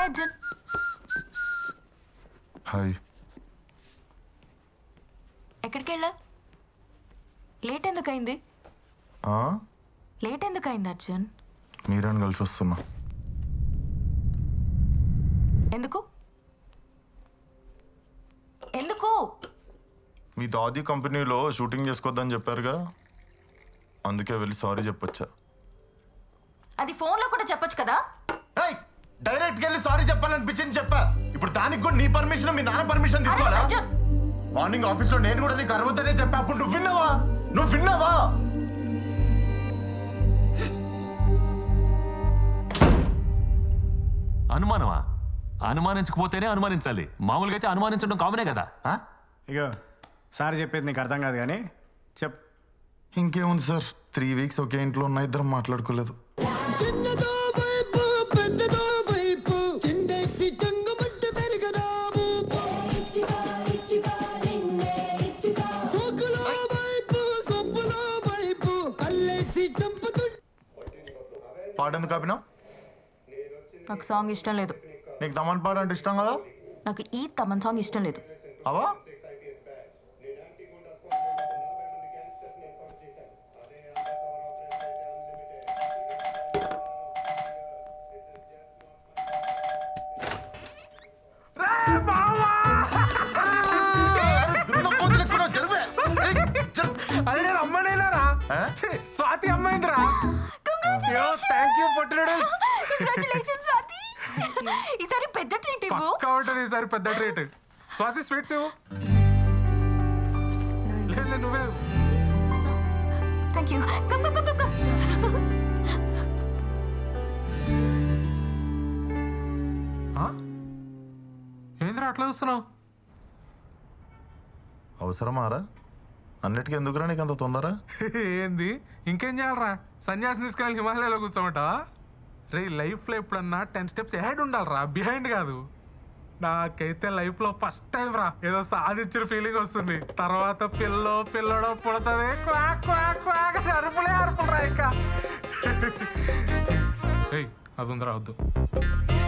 Arjun hi ఎక్కడికి వెళ్ళా late ఎందుకు అయింది ఆ? లేట్ ఎందుకు అయింది అర్జున్ మీరేం కలిసి వస్తున్నా ఎందుకు ఎందుకు మీ దాది కంపెనీలో షూటింగ్ చేసుకోవద్దని చెప్పారుగా అందుకే వెళ్ళి సారీ చెప్పొచ్చా అది ఫోన్లో కూడా చెప్పొచ్చు కదా డైరెక్ట్ వెళ్ళి సారీ చెప్పాలనిపించింది చెప్పా ఇప్పుడు దానికి కూడా నీ పర్మిషన్ మీ నాన్న పర్మిషన్ అరే, తీసుకోవాలా అర్జున్ మార్నింగ్ ఆఫీస్ లో నేను కూడా నీకు అరవద్దనే చెప్పా అప్పుడు నువ్వు విన్నావా నువ్వు విన్నావా అనుమానమా అనుమానించకపోతేనే అనుమానించాలి మామూలుగా అయితే అనుమానించడం కామనే కదా ఆ? ఇగో సార్ చెప్పేది నీకు అర్థం కాదు కానీ చెప్ ఇంకేముంది సార్ త్రీ వీక్స్ ఒకే ఇంట్లో ఉన్న ఇద్దరం మాట్లాడుకోలేదు చిన్నదో వైపు పెద్దదో వైపు చిండేసి చంగమంటే పెరగదాము సోకులో వైపు సొప్పులో వైపు అల్లేసి చంపుతు పాడెందుకు ఆపినావు నాకు సాంగ్ ఇష్టం లేదు నీకు దమన్ పాట అంటే ఇష్టం కదా నాకు ఈ తమన్ సాంగ్ ఇష్టం లేదు అవా అరే నేను అమ్మనేనారా ఆ? ఛీ, స్వాతి అమ్మైందిరా థ్యాంక్ యూ పొట్టినాడు కంగ్రాచులేషన్స్ స్వాతి ఈసారి పెద్ద ట్రీట్ ఇవ్వు పక్కా ఉంటుంది ఈసారి పెద్ద ట్రీట్ స్వాతి స్వీట్స్ ఇవ్వు లేదు లేదు, నువ్వే ఇవ్వు. Thank you come come come come ఆ? ఏందిరా అట్లా చూస్తున్నావు అవసరమారా అన్నిటికీ ఎందుకురా నీకు అంత తొందర ఏంది ఇంకేం చేయాలరా సన్యాసం తీసుకెళ్ళి హిమాలయాలో కూర్చోమంటావా రే లైఫ్లో ఎప్పుడన్నా టెన్ స్టెప్స్ హెడ్ ఉండాలిరా బిహైండ్ కాదు నాకైతే లైఫ్లో ఫస్ట్ టైం రా ఏదో సాధించిన ఫీలింగ్ వస్తుంది తర్వాత పిల్లో పిల్లడో పుడుతుంది క్వాక్ క్వాక్ క్వాక్ అని అరుపులే అరుపులు రా ఇంకా ఏయ్ అది ఉందిరా వద్దు